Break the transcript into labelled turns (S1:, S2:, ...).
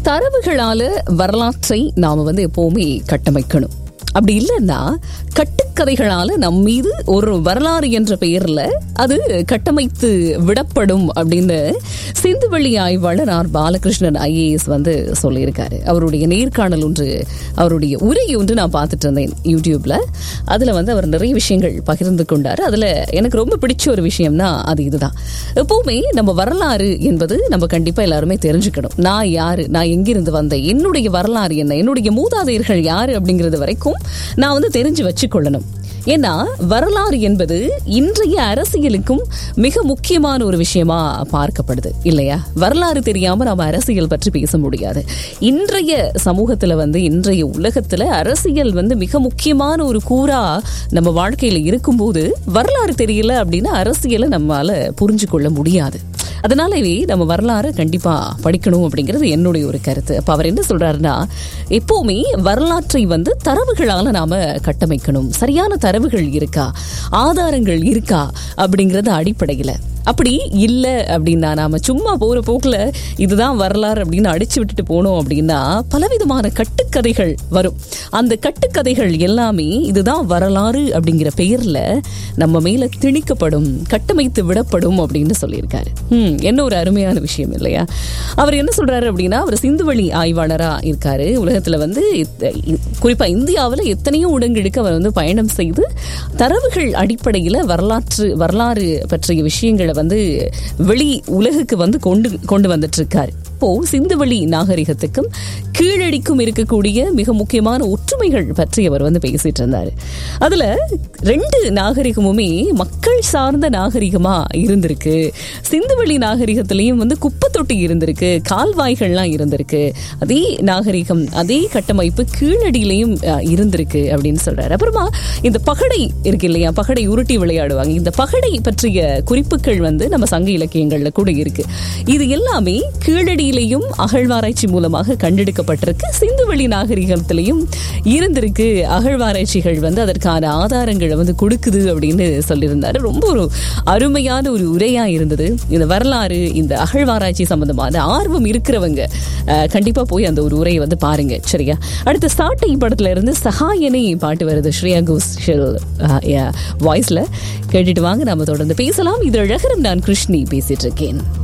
S1: தரவுகளால வரலாற்றை நாம வந்து எப்பவுமே கட்டமைக்கணும் அப்படி இல்லைன்னா கட்டுக்கதைகளால நம் மீது ஒரு வரலாறு என்ற பெயர்ல அது கட்டமைத்து விடப்படும் அப்படின்னு சிந்துவெளி ஆய்வாளர் ஆர் பாலகிருஷ்ணன் ஐஏஎஸ் வந்து சொல்லியிருக்காரு அவருடைய நேர்காணல் ஒன்று அவருடைய உரை ஒன்று நான் பார்த்துட்டு இருந்தேன் யூடியூப்ல அதுல வந்து அவர் நிறைய விஷயங்கள் பகிர்ந்து கொண்டாரு அதுல எனக்கு ரொம்ப பிடிச்ச ஒரு விஷயம்னா அது இதுதான் எப்பவுமே நம்ம வரலாறு என்பது நம்ம கண்டிப்பா எல்லாருமே தெரிஞ்சுக்கணும் நான் யாரு நான் எங்கிருந்து வந்தேன் என்னுடைய வரலாறு என்ன என்னுடைய மூதாதையர்கள் யாரு அப்படிங்கிறது வரைக்கும் நான் வந்து தெரிஞ்சு வச்சுக்கொள்ளணும் ஏன்னா வரலாறு என்பது இன்றைய அரசியலுக்கும் மிக முக்கியமான ஒரு விஷயமா பார்க்கப்படுது இல்லையா வரலாறு தெரியாம நம்ம அரசியல் பற்றி பேச முடியாது இன்றைய சமூகத்துல வந்து இன்றைய உலகத்துல அரசியல் வந்து மிக முக்கியமான ஒரு கூறா நம்ம வாழ்க்கையில இருக்கும்போது வரலாறு தெரியல அப்படின்னா அரசியலை நம்மால புரிஞ்சு கொள்ள முடியாது அதனாலவே நம்ம வரலாறு கண்டிப்பா படிக்கணும் அப்படிங்கிறது என்னுடைய ஒரு கருத்து அப்ப அவர் என்ன சொல்றாருன்னா எப்பவுமே வரலாற்றை வந்து தரவுகளால நாம கட்டமைக்கணும் சரியான தரவுகள் இருக்கா ஆதாரங்கள் இருக்கா அப்படிங்கறது அடிப்படையில அப்படி இல்ல அப்படின்னா நாம சும்மா போற போக்குல இதுதான் வரலாறு அப்படின்னு அடிச்சு விட்டுட்டு போனோம் அப்படின்னா பலவிதமான கட்டுக்கதைகள் வரும் அந்த கட்டுக்கதைகள் எல்லாமே இதுதான் வரலாறு அப்படிங்கிற பெயர்ல நம்ம மேல திணிக்கப்படும் கட்டமைத்து விடப்படும் அப்படின்னு சொல்லியிருக்காரு ஹம், என்ன ஒரு அருமையான விஷயம் இல்லையா அவர் என்ன சொல்றாரு அப்படின்னா அவர் சிந்துவெளி ஆய்வாளரா இருக்காரு உலகத்துல வந்து இத்த- இ- குறிப்பா இந்தியாவுல எத்தனையோ இடங்களுக்கு அவர் வந்து பயணம் செய்து தரவுகள் அடிப்படையில வரலாற்று வரலாறு பற்றிய விஷயங்களை வந்து வெளி உலகுக்கு வந்து கொண்டு கொண்டு வந்துட்டு இருக்காரு இப்போ சிந்துவெளி நாகரிகத்துக்கும் கீழடிக்கும் இருக்கக்கூடிய மிக முக்கியமான ஒற்றுமைகள் பற்றி அவர் வந்து பேசிட்டு இருந்தாரு அதுல ரெண்டு நாகரிகமுமே மக்கள் சார்ந்த நாகரிகமா இருந்திருக்கு சிந்துவெளி நாகரிகத்திலையும் வந்து குப்பை தொட்டி இருந்திருக்கு கால்வாய்கள்லாம் இருந்திருக்கு அதே நாகரிகம் அதே கட்டமைப்பு கீழடியிலையும் அஹ், இருந்திருக்கு அப்படின்னு சொல்றாரு அப்புறமா இந்த பகடை இருக்கு இல்லையா பகடை உருட்டி விளையாடுவாங்க இந்த பகடை பற்றிய குறிப்புகள் வந்து நம்ம சங்க இலக்கியங்கள்ல கூட இருக்கு இது எல்லாமே கீழடியிலையும் அகழ்வாராய்ச்சி மூலமாக கண்டெடுக்கப்பட்டிருக்கு சிந்துவெளி நாகரிகத்திலையும் இருந்திருக்கு அகழ்வாராய்ச்சிகள் வந்து அதற்கான ஆதாரங்களை வந்து கொடுக்குது அப்படின்னு சொல்லியிருந்தாரு ரொம்ப ஒரு அருமையான ஒரு உரையா இருந்தது இந்த வரலாறு இந்த அகழ்வாராய்ச்சி சம்பந்தமான ஆர்வம் இருக்கிறவங்க அஹ், கண்டிப்பா போய் அந்த ஒரு உரையை வந்து பாருங்க சரியா அடுத்த சாட்டை படத்துல இருந்து சகாயனை பாட்டு வருது ஸ்ரேயா கோஷல் வாய்ஸ்ல கேட்டுட்டு வாங்க நாம தொடர்ந்து பேசலாம் இது அழகரம் நான் கிருஷ்ணி பேசிட்டு இருக்கேன்